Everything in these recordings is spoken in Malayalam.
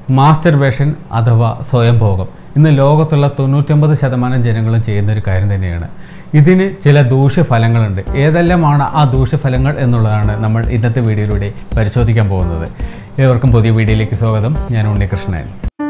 മാസ്റ്റർബേഷൻ അഥവാ സ്വയംഭോഗം ഇന്ന് ലോകത്തുള്ള തൊണ്ണൂറ്റൊമ്പത് ശതമാനം ജനങ്ങളും ചെയ്യുന്ന ഒരു കാര്യം തന്നെയാണ് ഇതിന് ചില ദൂഷ്യഫലങ്ങളുണ്ട് ഏതെല്ലാമാണ് ആ ദൂഷ്യഫലങ്ങൾ എന്നുള്ളതാണ് നമ്മൾ ഇന്നത്തെ വീഡിയോയിലൂടെ പരിശോധിക്കാൻ പോകുന്നത് ഏവർക്കും പുതിയ വീഡിയോയിലേക്ക് സ്വാഗതം ഞാൻ ഉണ്ണികൃഷ്ണൻ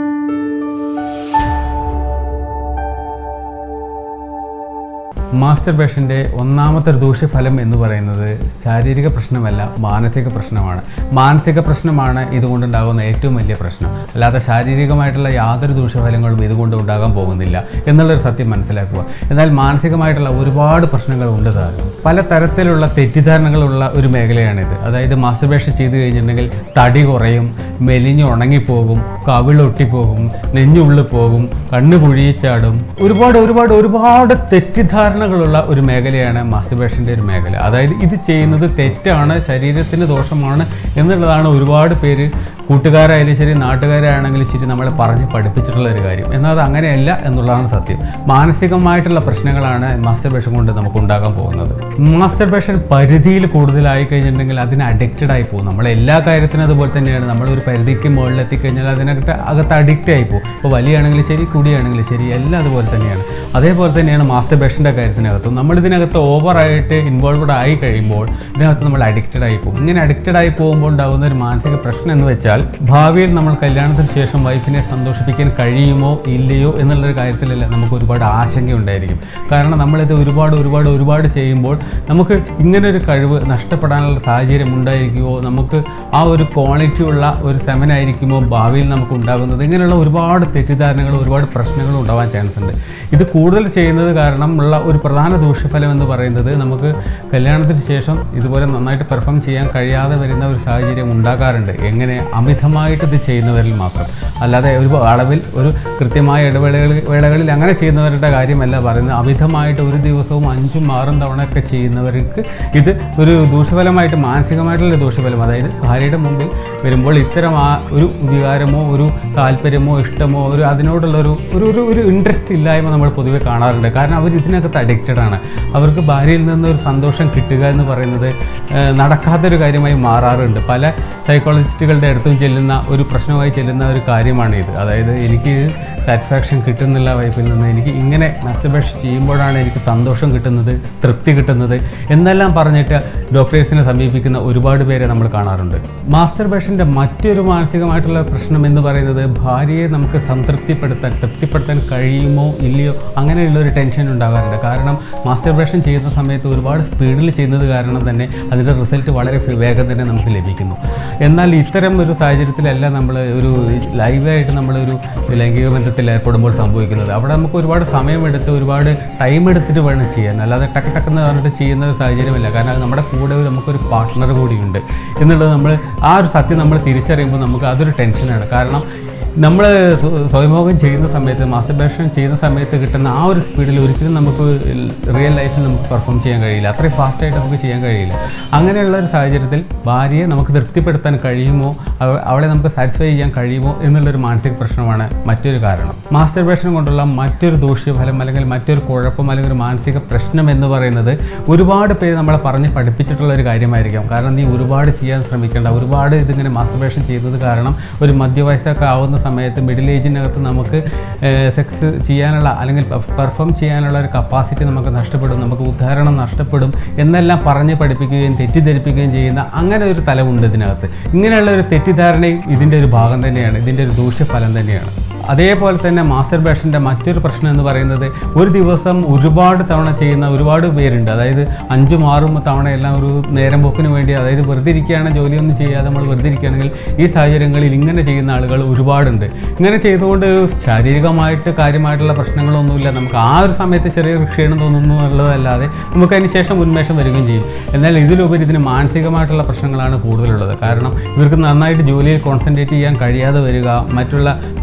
മാസ്റ്റർബേഷൻ്റെ ഒന്നാമത്തെ ഒരു ദൂഷ്യഫലം എന്ന് പറയുന്നത് ശാരീരിക പ്രശ്നമല്ല മാനസിക പ്രശ്നമാണ് മാനസിക പ്രശ്നമാണ് ഇതുകൊണ്ടുണ്ടാകുന്ന ഏറ്റവും വലിയ പ്രശ്നം അല്ലാതെ ശാരീരികമായിട്ടുള്ള യാതൊരു ദൂഷ്യഫലങ്ങളും ഇതുകൊണ്ട് ഉണ്ടാകാൻ പോകുന്നില്ല എന്നുള്ളൊരു സത്യം മനസ്സിലാക്കുക എന്നാൽ മാനസികമായിട്ടുള്ള ഒരുപാട് പ്രശ്നങ്ങൾ ഉണ്ട് താനും പല തരത്തിലുള്ള തെറ്റിദ്ധാരണകളുള്ള ഒരു മേഖലയാണിത് അതായത് മാസ്റ്റർബേഷൻ ചെയ്തു കഴിഞ്ഞിട്ടുണ്ടെങ്കിൽ തടി കുറയും മെലിഞ്ഞ് ഉണങ്ങിപ്പോകും കവിളൊട്ടിപ്പോകും നെഞ്ഞുള്ളിൽ പോകും കണ്ണ് കുഴിച്ചാടും ഒരുപാട് ഒരുപാട് ഒരുപാട് തെറ്റിദ്ധാരണകളുള്ള ഒരു മേഖലയാണ് മാസ്റ്റർബേഷൻ്റെ ഒരു മേഖല അതായത് ഇത് ചെയ്യുന്നത് തെറ്റാണ് ശരീരത്തിന് ദോഷമാണ് എന്നുള്ളതാണ് ഒരുപാട് പേര് കൂട്ടുകാരായാലും ശരി നാട്ടുകാരാണെങ്കിലും ശരി നമ്മളെ പറഞ്ഞ് പഠിപ്പിച്ചിട്ടുള്ള ഒരു കാര്യം എന്നാൽ അത് അങ്ങനെയല്ല എന്നുള്ളതാണ് സത്യം മാനസികമായിട്ടുള്ള പ്രശ്നങ്ങളാണ് മാസ്റ്റർബേഷൻ കൊണ്ട് നമുക്ക് ഉണ്ടാകാൻ പോകുന്നത് മാസ്റ്റർബേഷൻ പരിധിയിൽ കൂടുതലായി കഴിഞ്ഞിട്ടുണ്ടെങ്കിൽ അതിന് അഡിക്റ്റഡ് ആയി പോകും നമ്മൾ എല്ലാ കാര്യത്തിനും അതുപോലെ തന്നെയാണ് നമ്മളൊരു പരിധിക്ക് മുകളിൽ എത്തിക്കഴിഞ്ഞാൽ അതിനകത്ത് അകത്ത് അഡിക്റ്റ് ആയി പോകും ഇപ്പോൾ വലിയാണെങ്കിലും ശരി കുടിയാണെങ്കിലും ശരി എല്ലാം അതുപോലെ തന്നെയാണ് അതേപോലെ തന്നെയാണ് മാസ്റ്റർബേഷൻ്റെ കാര്യത്തിനകത്തും നമ്മൾ ഇതിനകത്ത് ഓവറായിട്ട് ഇൻവോൾവഡ് ആയി കഴിയുമ്പോൾ ഇതിനകത്ത് നമ്മൾ അഡിക്റ്റഡ് ആയി പോകും ഇങ്ങനെ അഡിക്റ്റഡ് ആയി പോകുമ്പോൾ ഉണ്ടാകുന്ന ഒരു മാനസിക പ്രശ്നം എന്ന് വെച്ചാൽ ഭാവിയിൽ നമ്മൾ കല്യാണത്തിന് ശേഷം വൈഫിനെ സന്തോഷിപ്പിക്കാൻ കഴിയുമോ ഇല്ലയോ എന്നുള്ളൊരു കാര്യത്തിലല്ല നമുക്ക് ഒരുപാട് ആശങ്കയുണ്ടായിരിക്കും കാരണം നമ്മളിത് ഒരുപാട് ഒരുപാട് ഒരുപാട് ചെയ്യുമ്പോൾ നമുക്ക് ഇങ്ങനെ ഒരു കഴിവ് നഷ്ടപ്പെടാനുള്ള സാഹചര്യം ഉണ്ടായിരിക്കുമോ നമുക്ക് ആ ഒരു ക്വാളിറ്റി ഉള്ള ഒരു സെമനായിരിക്കുമോ ഭാവിയിൽ നമുക്ക് ഉണ്ടാകുന്നത് ഇങ്ങനെയുള്ള ഒരുപാട് തെറ്റിദ്ധാരണകൾ ഒരുപാട് പ്രശ്നങ്ങളും ഉണ്ടാവാൻ ചാൻസ് ഉണ്ട് ഇത് കൂടുതൽ ചെയ്യുന്നത് കാരണം ഉള്ള ഒരു പ്രധാന ദൂഷ്യഫലം എന്ന് പറയുന്നത് നമുക്ക് കല്യാണത്തിന് ശേഷം ഇതുപോലെ നന്നായിട്ട് പെർഫോം ചെയ്യാൻ കഴിയാതെ വരുന്ന ഒരു സാഹചര്യം ഉണ്ടാകാറുണ്ട് എങ്ങനെ അമിതമായിട്ട് ഇത് ചെയ്യുന്നവരിൽ മാത്രം അല്ലാതെ ഒരു അളവിൽ ഒരു കൃത്യമായ ഇടവേളകളിൽ വേളകളിൽ അങ്ങനെ ചെയ്യുന്നവരുടെ കാര്യമല്ല പറയുന്നത് അമിതമായിട്ട് ഒരു ദിവസവും അഞ്ചും ആറും തവണയൊക്കെ ചെയ്യുന്നവർക്ക് ഇത് ഒരു ദൂഷ്യഫലമായിട്ട് മാനസികമായിട്ടുള്ള ദൂഷ്യഫലം അതായത് ഭാര്യയുടെ മുമ്പിൽ വരുമ്പോൾ ഇത്തരം ആ ഒരു വികാരമോ ഒരു താല്പര്യമോ ഇഷ്ടമോ ഒരു അതിനോടുള്ള ഒരു ഒരു ഒരു ഒരു ഇൻട്രസ്റ്റ് ഇല്ലായ്മ നമ്മൾ പൊതുവെ കാണാറുണ്ട് കാരണം അവർ ഇതിനകത്ത് അഡിക്റ്റഡ് ആണ് അവർക്ക് ഭാര്യയിൽ നിന്ന് ഒരു സന്തോഷം കിട്ടുക എന്ന് പറയുന്നത് ഏഹ്, നടക്കാത്തൊരു കാര്യമായി മാറാറുണ്ട് പല സൈക്കോളജിസ്റ്റുകളുടെ അടുത്തും ചെല്ലുന്ന ഒരു പ്രശ്നമായി ചെല്ലുന്ന ഒരു കാര്യമാണ് ഇത് അതായത് എനിക്ക് സാറ്റിസ്ഫാക്ഷൻ കിട്ടുന്നില്ല വൈഫിൽ നിന്ന് എനിക്ക് ഇങ്ങനെ മാസ്റ്റർബേഷൻ ചെയ്യുമ്പോഴാണ് എനിക്ക് സന്തോഷം കിട്ടുന്നത് തൃപ്തി കിട്ടുന്നത് എന്നെല്ലാം പറഞ്ഞിട്ട് ഡോക്ടേഴ്സിനെ സമീപിക്കുന്ന ഒരുപാട് പേരെ നമ്മൾ കാണാറുണ്ട് മാസ്റ്റർബേഷൻ്റെ മറ്റൊരു മാനസികമായിട്ടുള്ള പ്രശ്നം എന്ന് പറയുന്നത് ഭാര്യയെ നമുക്ക് സംതൃപ്തിപ്പെടുത്താൻ തൃപ്തിപ്പെടുത്താൻ കഴിയുമോ ഇല്ലയോ അങ്ങനെയുള്ള ഒരു ടെൻഷൻ ഉണ്ടാകാറുണ്ട് കാരണം മാസ്റ്റർബേഷൻ ചെയ്യുന്ന സമയത്ത് ഒരുപാട് സ്പീഡിൽ ചെയ്യുന്നത് കാരണം തന്നെ അതിൻ്റെ റിസൾട്ട് വളരെ വേഗം തന്നെ നമുക്ക് ലഭിക്കുന്നു എന്നാൽ ഇത്തരം ഒരു സാഹചര്യത്തിലല്ല നമ്മൾ ഒരു ലൈവായിട്ട് നമ്മളൊരു ലൈംഗിക ബന്ധത്തിൽ ഏർപ്പെടുമ്പോൾ സംഭവിക്കുന്നത് അവിടെ നമുക്ക് ഒരുപാട് സമയമെടുത്ത് ഒരുപാട് ടൈം എടുത്തിട്ട് വേണം ചെയ്യാൻ അല്ലാതെ ടക്ക് ടക്കെന്ന് പറഞ്ഞിട്ട് ചെയ്യുന്ന ഒരു സാഹചര്യമല്ല കാരണം അത് നമ്മുടെ കൂടെ ഒരു നമുക്കൊരു പാർട്ട്ണർ കൂടിയുണ്ട് എന്നുള്ളത് നമ്മൾ ആ ഒരു സത്യം നമ്മൾ തിരിച്ചറിയുമ്പോൾ നമുക്ക് അതൊരു ടെൻഷനാണ് കാരണം നമ്മൾ സ്വയംഭോഗം ചെയ്യുന്ന സമയത്ത് മാസ്റ്റർബേഷൻ ചെയ്യുന്ന സമയത്ത് കിട്ടുന്ന ആ ഒരു സ്പീഡിൽ ഒരിക്കലും നമുക്ക് റിയൽ ലൈഫിൽ നമുക്ക് പെർഫോം ചെയ്യാൻ കഴിയില്ല അത്രയും ഫാസ്റ്റായിട്ട് നമുക്ക് ചെയ്യാൻ കഴിയില്ല അങ്ങനെയുള്ള ഒരു സാഹചര്യത്തിൽ ഭാര്യയെ നമുക്ക് തൃപ്തിപ്പെടുത്താൻ കഴിയുമോ അവ- അവളെ നമുക്ക് സാറ്റിസ്ഫൈ ചെയ്യാൻ കഴിയുമോ എന്നുള്ളൊരു മാനസിക പ്രശ്നമാണ് മറ്റൊരു കാരണം മാസ്റ്റർബേഷൻ കൊണ്ടുള്ള മറ്റൊരു ദൂഷ്യഫലം അല്ലെങ്കിൽ മറ്റൊരു കുഴപ്പം അല്ലെങ്കിൽ ഒരു മാനസിക പ്രശ്നം എന്ന് പറയുന്നത് ഒരുപാട് പേര് നമ്മളെ പറഞ്ഞ് പഠിപ്പിച്ചിട്ടുള്ള ഒരു കാര്യമായിരിക്കാം കാരണം നീ ഒരുപാട് ചെയ്യാൻ ശ്രമിക്കേണ്ട ഒരുപാട് ഇതിങ്ങനെ മാസ്റ്റർബേഷൻ ചെയ്യുന്നത് കാരണം ഒരു മധ്യവയസ്സൊക്കെ ആവുന്ന സമയത്ത് മിഡിൽ ഏജിനകത്ത് നമുക്ക് സെക്സ് ചെയ്യാനുള്ള അല്ലെങ്കിൽ പെർഫോം ചെയ്യാനുള്ള ഒരു കപ്പാസിറ്റി നമുക്ക് നഷ്ടപ്പെടും നമുക്ക് ഉദാഹരണം നഷ്ടപ്പെടും എന്നെല്ലാം പറഞ്ഞ് പഠിപ്പിക്കുകയും തെറ്റിദ്ധരിപ്പിക്കുകയും ചെയ്യുന്ന അങ്ങനെ ഒരു തലമുണ്ട് ഇതിനകത്ത് ഇങ്ങനെയുള്ള ഒരു തെറ്റിദ്ധാരണയും ഇതിൻ്റെ ഒരു ഭാഗം തന്നെയാണ് ഇതിൻ്റെ ഒരു ദൂഷ്യഫലം തന്നെയാണ് അതേപോലെ തന്നെ മാസ്റ്റർബേഷൻ്റെ മറ്റൊരു പ്രശ്നം എന്ന് പറയുന്നത് ഒരു ദിവസം ഒരുപാട് തവണ ചെയ്യുന്ന ഒരുപാട് പേരുണ്ട് അതായത് അഞ്ചും ആറും തവണയെല്ലാം ഒരു നേരം പോക്കിന് വേണ്ടി അതായത് വെറുതെ ഇരിക്കുകയാണ് ജോലിയൊന്നും ചെയ്യാതെ നമ്മൾ വെറുതെ ഇരിക്കുകയാണെങ്കിൽ ഈ സാഹചര്യങ്ങളിൽ ഇങ്ങനെ ചെയ്യുന്ന ആളുകൾ ഒരുപാടുണ്ട് ഇങ്ങനെ ചെയ്തുകൊണ്ട് ശാരീരികമായിട്ട് കാര്യമായിട്ടുള്ള പ്രശ്നങ്ങളൊന്നുമില്ല നമുക്ക് ആ ഒരു സമയത്ത് ചെറിയൊരു ക്ഷീണം തോന്നുന്നു എന്നുള്ളതല്ലാതെ നമുക്ക് അതിന് ശേഷം ഉന്മേഷം വരികയും ചെയ്യും എന്നാൽ ഇതിലുപരി ഇതിന് മാനസികമായിട്ടുള്ള പ്രശ്നങ്ങളാണ് കൂടുതലുള്ളത് കാരണം ഇവർക്ക് നന്നായിട്ട് ജോലിയിൽ കോൺസെൻട്രേറ്റ് ചെയ്യാൻ കഴിയാതെ വരിക മറ്റുള്ള പഠി- പഠന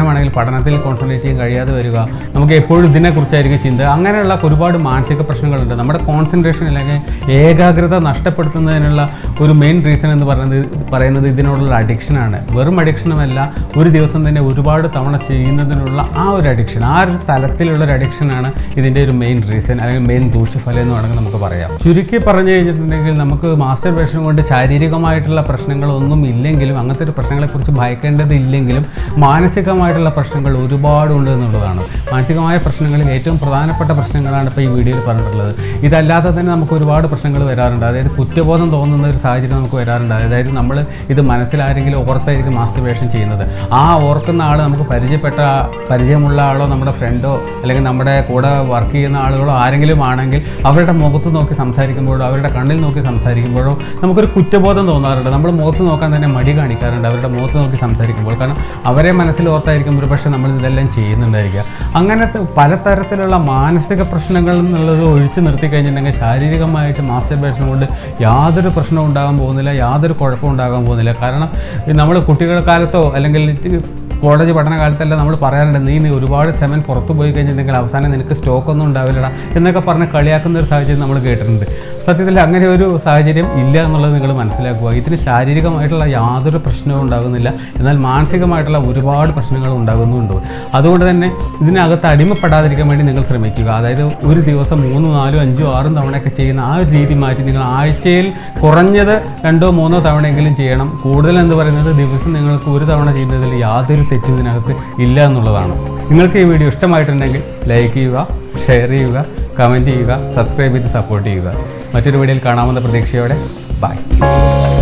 പഠനമാണെങ്കിൽ പഠനത്തിൽ കോൺസെൻട്രേറ്റ് ചെയ്യാൻ കഴിയാതെ വരിക നമുക്ക് എപ്പോഴും ഇതിനെക്കുറിച്ചായിരിക്കും ചിന്ത അങ്ങനെയുള്ള ഒരുപാട് മാനസിക പ്രശ്നങ്ങളുണ്ട് നമ്മുടെ കോൺസെൻട്രേഷൻ അല്ലെങ്കിൽ ഏകാഗ്രത നഷ്ടപ്പെടുത്തുന്നതിനുള്ള ഒരു മെയിൻ റീസൺ എന്ന് പറയുന്നത് പറയുന്നത് ഇതിനോടുള്ള അഡിക്ഷനാണ് വെറും അഡിക്ഷനുമല്ല ഒരു ദിവസം തന്നെ ഒരുപാട് തവണ ചെയ്യുന്നതിനുള്ള ആ ഒരു അഡിക്ഷൻ ആ ഒരു തലത്തിലുള്ള ഒരു അഡിക്ഷനാണ് ഇതിൻ്റെ ഒരു മെയിൻ റീസൺ അല്ലെങ്കിൽ മെയിൻ ദൂഷ്യഫലം എന്ന് വേണമെങ്കിൽ നമുക്ക് പറയാം ചുരുക്കി പറഞ്ഞു കഴിഞ്ഞിട്ടുണ്ടെങ്കിൽ നമുക്ക് മാസ്റ്റർ ബേഷൻ കൊണ്ട് ശാരീരികമായിട്ടുള്ള പ്രശ്നങ്ങളൊന്നും ഇല്ലെങ്കിലും അങ്ങനത്തെ ഒരു പ്രശ്നങ്ങളെക്കുറിച്ച് ഭയക്കേണ്ടതില്ലെങ്കിലും മാനസികമായിട്ടുള്ള പ്രശ്നങ്ങൾ ഒരുപാടുണ്ട് എന്നുള്ളതാണ് മാനസികമായ പ്രശ്നങ്ങളിൽ ഏറ്റവും പ്രധാനപ്പെട്ട പ്രശ്നങ്ങളാണ് ഇപ്പോൾ ഈ വീഡിയോയിൽ പറഞ്ഞിട്ടുള്ളത് ഇതല്ലാതെ തന്നെ നമുക്ക് ഒരുപാട് പ്രശ്നങ്ങൾ വരാറുണ്ട് അതായത് കുറ്റബോധം തോന്നുന്ന ഒരു സാഹചര്യം നമുക്ക് വരാറുണ്ട് അതായത് നമ്മൾ ഇത് മനസ്സിലാരെങ്കിലും ഓർത്തായിരിക്കും മാസ്റ്റർബേഷൻ ചെയ്യുന്നത് ആ ഓർക്കുന്ന ആൾ നമുക്ക് പരിചയപ്പെട്ട പരിചയമുള്ള ആളോ നമ്മുടെ ഫ്രണ്ടോ അല്ലെങ്കിൽ നമ്മുടെ കൂടെ വർക്ക് ചെയ്യുന്ന ആളുകളോ ആരെങ്കിലും ആണെങ്കിൽ അവരുടെ മുഖത്ത് നോക്കി സംസാരിക്കുമ്പോഴോ അവരുടെ കണ്ണിൽ നോക്കി സംസാരിക്കുമ്പോഴോ നമുക്കൊരു കുറ്റബോധം തോന്നാറുണ്ട് നമ്മൾ മുഖത്ത് നോക്കാൻ തന്നെ മടി കാണിക്കാറുണ്ട് അവരുടെ മുഖത്ത് നോക്കി സംസാരിക്കുമ്പോൾ കാരണം അവരെ മനസ്സിൽ ഓർത്തായിരിക്കും ഒരു പക്ഷേ നമ്മൾ ഇതെല്ലാം ചെയ്യുന്നുണ്ടായിരിക്കുക അങ്ങനത്തെ പലതരത്തിലുള്ള മാനസിക പ്രശ്നങ്ങൾ എന്നുള്ളത് ഒഴിച്ചു നിർത്തി കഴിഞ്ഞിട്ടുണ്ടെങ്കിൽ ശാരീരികമായിട്ട് മാസ്റ്റർബേഷൻ കൊണ്ട് യാതൊരു പ്രശ്നവും ഉണ്ടാകാൻ പോകുന്നില്ല യാതൊരു കുഴപ്പവും ഉണ്ടാകാൻ പോകുന്നില്ല കാരണം നമ്മൾ കുട്ടികളുടെ കാലത്തോ അല്ലെങ്കിൽ കോളേജ് പഠനകാലത്തെല്ലാം നമ്മൾ പറയാറുണ്ട് നീ നീ ഒരുപാട് സെമൻ പുറത്ത് പോയി കഴിഞ്ഞിട്ടുണ്ടെങ്കിൽ അവസാനം നിനക്ക് സ്റ്റോക്ക് ഒന്നും ഉണ്ടാവില്ലടാ എന്നൊക്കെ പറഞ്ഞ് കളിയാക്കുന്ന ഒരു സാഹചര്യം നമ്മൾ കേട്ടിട്ടുണ്ട് സത്യത്തിൽ അങ്ങനെ ഒരു സാഹചര്യം ഇല്ല എന്നുള്ളത് നിങ്ങൾ മനസ്സിലാക്കുക ഇതിന് ശാരീരികമായിട്ടുള്ള യാതൊരു പ്രശ്നവും ഉണ്ടാകുന്നില്ല എന്നാൽ മാനസികമായിട്ടുള്ള ഒരുപാട് പ്രശ്നങ്ങൾ ഉണ്ടാകുന്നുണ്ട് അതുകൊണ്ട് തന്നെ ഇതിനകത്ത് അടിമപ്പെടാതിരിക്കാൻ വേണ്ടി നിങ്ങൾ ശ്രമിക്കുക അതായത് ഒരു ദിവസം മൂന്ന് നാലും അഞ്ചോ ആറും തവണയൊക്കെ ചെയ്യുന്ന ആ ഒരു രീതി മാറ്റി നിങ്ങൾ ആഴ്ചയിൽ കുറഞ്ഞത് രണ്ടോ മൂന്നോ തവണയെങ്കിലും ചെയ്യണം കൂടുതൽ എന്ന് പറയുന്നത് ദിവസം നിങ്ങൾക്ക് ഒരു തവണ ചെയ്യുന്നതിൽ യാതൊരു തെറ്റും ഇതിനകത്ത് ഇല്ല എന്നുള്ളതാണ് നിങ്ങൾക്ക് ഈ വീഡിയോ ഇഷ്ടമായിട്ടുണ്ടെങ്കിൽ ലൈക്ക് ചെയ്യുക ഷെയർ ചെയ്യുക കമൻറ്റ് ചെയ്യുക സബ്സ്ക്രൈബ് ചെയ്ത് സപ്പോർട്ട് ചെയ്യുക മറ്റൊരു വീഡിയോയിൽ കാണാമെന്ന പ്രതീക്ഷയോടെ ബൈ